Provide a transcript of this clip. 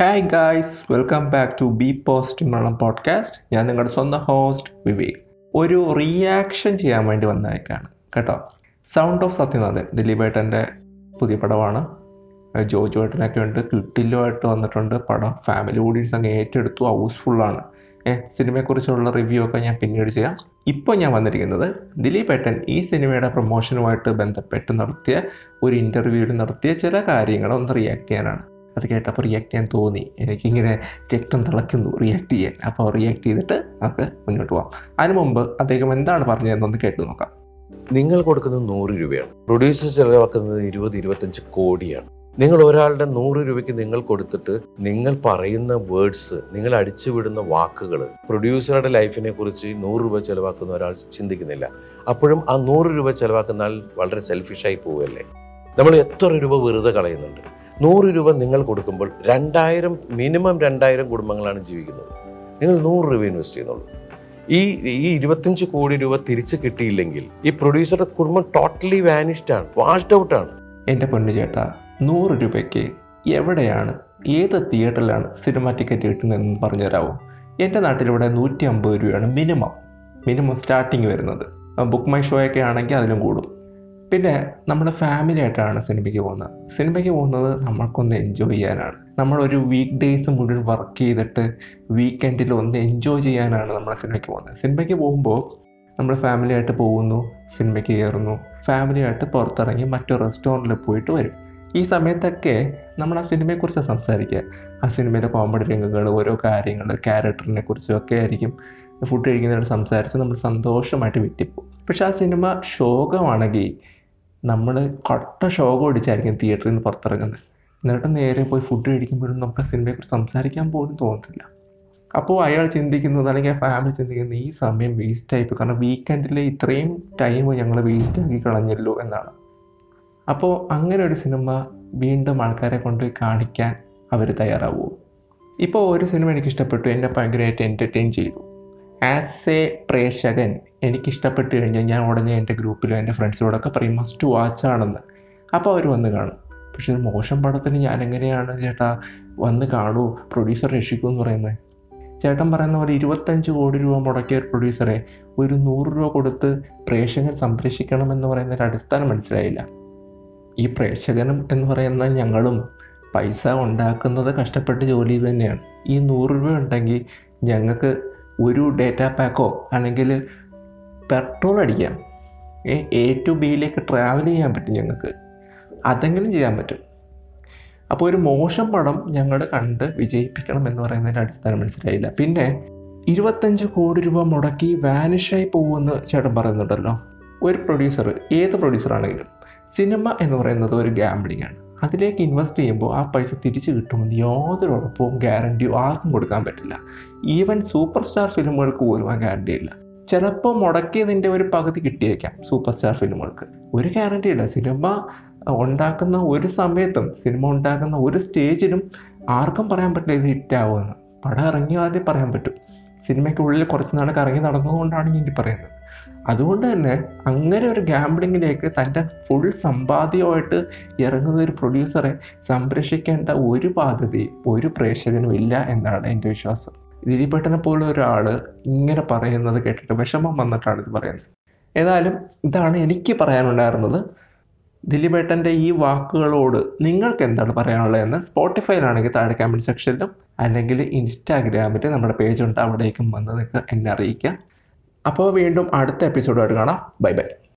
hi guys welcome back to B post Malayalam podcast ഞാൻ നിങ്ങളുടെ സ്വന്തം ഹോസ്റ്റ് വിവേക് ഒരു റിയാക്ഷൻ ചെയ്യാൻ വേണ്ടി വന്നേക്കാണ് കേട്ടോ സൗണ്ട് ഓഫ് സത്യനാഥൻ ദിലീപേട്ടൻ്റെ പുതിയ പടമാണ് ജോജു ഏട്ടനൊക്കെ ഉണ്ട് കിട്ടിലുമായിട്ട് വന്നിട്ടുണ്ട് പടം ഫാമിലി ഓഡിയൻസ് അങ്ങ് ഏറ്റെടുത്തു ഹൗസ്ഫുള്ളാണ് ഏഹ് സിനിമയെക്കുറിച്ചുള്ള റിവ്യൂ ഒക്കെ ഞാൻ പിന്നീട് ചെയ്യാം ഇപ്പോൾ ഞാൻ വന്നിരിക്കുന്നത് ദിലീപ് ഏട്ടൻ ഈ സിനിമയുടെ പ്രൊമോഷനുമായിട്ട് ബന്ധപ്പെട്ട് നടത്തിയ ഒരു ഇൻ്റർവ്യൂവിൽ നടത്തിയ ചില കാര്യങ്ങൾ ഒന്ന് റിയാക്ട് ചെയ്യാനാണ് അത് കേട്ടപ്പോൾ റിയാക്ട് ചെയ്യാൻ തോന്നി എനിക്കിങ്ങനെ രക്തം തിളയ്ക്കുന്നു റിയാക്ട് ചെയ്യാൻ അപ്പോൾ റിയാക്ട് ചെയ്തിട്ട് നമുക്ക് മുന്നോട്ട് പോകാം അതിനു മുമ്പ് അദ്ദേഹം എന്താണ് പറഞ്ഞതെന്നൊന്ന് കേട്ട് നോക്കാം നിങ്ങൾ കൊടുക്കുന്നത് നൂറ് രൂപയാണ് പ്രൊഡ്യൂസർ ചെലവാക്കുന്നത് ഇരുപത് ഇരുപത്തഞ്ച് കോടിയാണ് നിങ്ങൾ ഒരാളുടെ നൂറ് രൂപയ്ക്ക് നിങ്ങൾ കൊടുത്തിട്ട് നിങ്ങൾ പറയുന്ന വേർഡ്സ് നിങ്ങൾ അടിച്ചുവിടുന്ന വാക്കുകൾ പ്രൊഡ്യൂസറുടെ ലൈഫിനെ കുറിച്ച് നൂറ് രൂപ ചെലവാക്കുന്ന ഒരാൾ ചിന്തിക്കുന്നില്ല അപ്പോഴും ആ നൂറ് രൂപ ചെലവാക്കുന്ന ആൾ വളരെ സെൽഫിഷായി പോവുകയല്ലേ നമ്മൾ എത്ര രൂപ വെറുതെ കളയുന്നുണ്ട് നൂറ് രൂപ നിങ്ങൾ കൊടുക്കുമ്പോൾ രണ്ടായിരം മിനിമം രണ്ടായിരം കുടുംബങ്ങളാണ് ജീവിക്കുന്നത് നിങ്ങൾ നൂറ് രൂപ ഇൻവെസ്റ്റ് ചെയ്യുന്നുള്ളൂ ഈ ഈ ഇരുപത്തഞ്ച് കോടി രൂപ തിരിച്ചു കിട്ടിയില്ലെങ്കിൽ ഈ പ്രൊഡ്യൂസറുടെ കുടുംബം ടോട്ടലി വാനിഷ്ഡ് ആണ് വാഷ്ഡ് ഔട്ട് ആണ് എൻ്റെ പൊന്നു ചേട്ടാ നൂറ് രൂപയ്ക്ക് എവിടെയാണ് ഏത് തിയേറ്ററിലാണ് സിനിമ ടിക്കറ്റ് കിട്ടുന്നതെന്ന് പറഞ്ഞു തരാമോ എൻ്റെ നാട്ടിലിവിടെ നൂറ്റി അമ്പത് രൂപയാണ് മിനിമം മിനിമം സ്റ്റാർട്ടിങ് വരുന്നത് ബുക്ക് മൈ ഷോ ഒക്കെ ആണെങ്കിൽ അതിലും കൂടും പിന്നെ നമ്മൾ ഫാമിലി ആയിട്ടാണ് സിനിമയ്ക്ക് പോകുന്നത് സിനിമയ്ക്ക് പോകുന്നത് നമ്മൾക്കൊന്ന് എൻജോയ് ചെയ്യാനാണ് നമ്മളൊരു വീക്ക് ഡേയ്സ് മുഴുവൻ വർക്ക് ചെയ്തിട്ട് വീക്കെൻഡിൽ ഒന്ന് എൻജോയ് ചെയ്യാനാണ് നമ്മൾ സിനിമയ്ക്ക് പോകുന്നത് സിനിമയ്ക്ക് പോകുമ്പോൾ നമ്മൾ ഫാമിലി ആയിട്ട് പോകുന്നു സിനിമയ്ക്ക് കയറുന്നു ഫാമിലി ആയിട്ട് പുറത്തിറങ്ങി മറ്റു റെസ്റ്റോറൻറ്റിൽ പോയിട്ട് വരും ഈ സമയത്തൊക്കെ നമ്മൾ ആ സിനിമയെക്കുറിച്ച് സംസാരിക്കുക ആ സിനിമയിലെ കോമഡി രംഗങ്ങൾ ഓരോ കാര്യങ്ങൾ ക്യാരക്ടറിനെ കുറിച്ചും ഒക്കെ ആയിരിക്കും ഫുഡ് കഴിക്കുന്നതിനോട് സംസാരിച്ച് നമ്മൾ സന്തോഷമായിട്ട് വിറ്റിപ്പോകും പക്ഷെ ആ സിനിമ ശോകമാണെങ്കിൽ നമ്മൾ കട്ട ശോകം അടിച്ചായിരിക്കും തിയേറ്ററിൽ നിന്ന് പുറത്തിറങ്ങുന്നത് എന്നിട്ട് നേരെ പോയി ഫുഡ് കഴിക്കുമ്പോഴും നമുക്ക് ആ സിനിമയെക്കുറിച്ച് സംസാരിക്കാൻ പോലും തോന്നത്തില്ല അപ്പോൾ അയാൾ ചിന്തിക്കുന്നത് അല്ലെങ്കിൽ ആ ഫാമിലി ചിന്തിക്കുന്നത് ഈ സമയം വേസ്റ്റ് ആയിപ്പോയി കാരണം വീക്കെൻഡിൽ ഇത്രയും ടൈം ഞങ്ങൾ വേസ്റ്റ് ആക്കി കളഞ്ഞല്ലോ എന്നാണ് അപ്പോൾ അങ്ങനെ ഒരു സിനിമ വീണ്ടും ആൾക്കാരെ കൊണ്ട് കാണിക്കാൻ അവർ തയ്യാറാവുമോ ഇപ്പോൾ ഒരു സിനിമ എനിക്ക് ഇഷ്ടപ്പെട്ടു എന്നെ ഭയങ്കരമായിട്ട് എൻ്റർടൈൻ ചെയ്തു ആസ് എ പ്രേക്ഷകൻ എനിക്ക് ഇഷ്ടപ്പെട്ട് കഴിഞ്ഞാൽ ഞാൻ ഉടനെ എൻ്റെ ഗ്രൂപ്പിലും എൻ്റെ ഫ്രണ്ട്സിനോടൊക്കെ പറയും മസ്റ്റ് വാച്ച് ആണെന്ന് അപ്പോൾ അവർ വന്ന് കാണും പക്ഷെ ഒരു മോശം പടത്തിന് ഞാൻ എങ്ങനെയാണ് ചേട്ടാ വന്ന് കാണൂ പ്രൊഡ്യൂസർ രക്ഷിക്കൂ എന്ന് പറയുന്നത് ചേട്ടൻ പറയുന്ന പോലെ ഇരുപത്തഞ്ച് കോടി രൂപ മുടക്കിയ ഒരു പ്രൊഡ്യൂസറെ ഒരു നൂറ് രൂപ കൊടുത്ത് പ്രേക്ഷകൻ സംരക്ഷിക്കണമെന്ന് പറയുന്ന ഒരു അടിസ്ഥാനം മനസ്സിലായില്ല ഈ പ്രേക്ഷകനും എന്ന് പറയുന്ന ഞങ്ങളും പൈസ ഉണ്ടാക്കുന്നത് കഷ്ടപ്പെട്ട് ജോലി ചെയ്ത് തന്നെയാണ് ഈ നൂറ് രൂപ ഉണ്ടെങ്കിൽ ഞങ്ങൾക്ക് ഒരു ഡേറ്റ പാക്കോ അല്ലെങ്കിൽ പെട്രോൾ അടിക്കാം ഏ എ ടു ബിയിലേക്ക് ട്രാവൽ ചെയ്യാൻ പറ്റും ഞങ്ങൾക്ക് അതെങ്കിലും ചെയ്യാൻ പറ്റും അപ്പോൾ ഒരു മോശം പടം ഞങ്ങൾ കണ്ട് വിജയിപ്പിക്കണം എന്ന് പറയുന്നതിൻ്റെ അടിസ്ഥാനം മനസ്സിലായില്ല പിന്നെ ഇരുപത്തഞ്ച് കോടി രൂപ മുടക്കി വാനിഷായി പോകുമെന്ന് ചേട്ടൻ പറയുന്നുണ്ടല്ലോ ഒരു പ്രൊഡ്യൂസർ ഏത് പ്രൊഡ്യൂസറാണെങ്കിലും സിനിമ എന്ന് പറയുന്നത് ഒരു ഗാംബ്ലിംഗ് ആണ് അതിലേക്ക് ഇൻവെസ്റ്റ് ചെയ്യുമ്പോൾ ആ പൈസ തിരിച്ചു കിട്ടുമെന്ന് യാതൊരു ഉറപ്പും ഗ്യാരണ്ടിയോ ആർക്കും കൊടുക്കാൻ പറ്റില്ല ഈവൻ സൂപ്പർ സ്റ്റാർ ഫിലിമുകൾക്ക് പോലും ആ ഗ്യാരണ്ടി ഇല്ല ചിലപ്പോൾ മുടക്കിയതിൻ്റെ ഒരു പകുതി കിട്ടിയേക്കാം സൂപ്പർ സ്റ്റാർ ഫിലിമുകൾക്ക് ഒരു ഗ്യാരണ്ടി ഇല്ല സിനിമ ഉണ്ടാക്കുന്ന ഒരു സമയത്തും സിനിമ ഉണ്ടാക്കുന്ന ഒരു സ്റ്റേജിലും ആർക്കും പറയാൻ പറ്റില്ല ഇത് ഹിറ്റാവുമെന്ന് പടം ഇറങ്ങിയാലേ പറയാൻ പറ്റും സിനിമയ്ക്കുള്ളിൽ കുറച്ച് നാൾ കറങ്ങി നടന്നതുകൊണ്ടാണ് ഞാൻ ഈ പറയുന്നത് അതുകൊണ്ട് തന്നെ അങ്ങനെ ഒരു ഗാംബ്ലിങ്ങിലേക്ക് തൻ്റെ ഫുൾ സമ്പാദ്യമായിട്ട് ഇറങ്ങുന്ന ഒരു പ്രൊഡ്യൂസറെ സംരക്ഷിക്കേണ്ട ഒരു ബാധ്യതയും ഒരു പ്രേക്ഷകനും ഇല്ല എന്നാണ് എൻ്റെ വിശ്വാസം ദിലീപേട്ടനെ പോലെ ഒരാൾ ഇങ്ങനെ പറയുന്നത് കേട്ടിട്ട് വിഷമം വന്നിട്ടാണ് ഇത് പറയുന്നത് ഏതായാലും ഇതാണ് എനിക്ക് പറയാനുണ്ടായിരുന്നത് ദിലീപേട്ടൻ്റെ ഈ വാക്കുകളോട് നിങ്ങൾക്ക് എന്താണ് പറയാനുള്ളതെന്ന് സ്പോട്ടിഫൈയിലാണെങ്കിൽ താഴെ കമൻറ്റ് സെക്ഷനിലും അല്ലെങ്കിൽ ഇൻസ്റ്റാഗ്രാമിൽ നമ്മുടെ പേജുണ്ട് അവിടേക്കും വന്ന് നിങ്ങൾക്ക് എന്നെ അറിയിക്കാം അപ്പോൾ വീണ്ടും അടുത്ത എപ്പിസോഡായിട്ട് കാണാം ബൈ ബൈ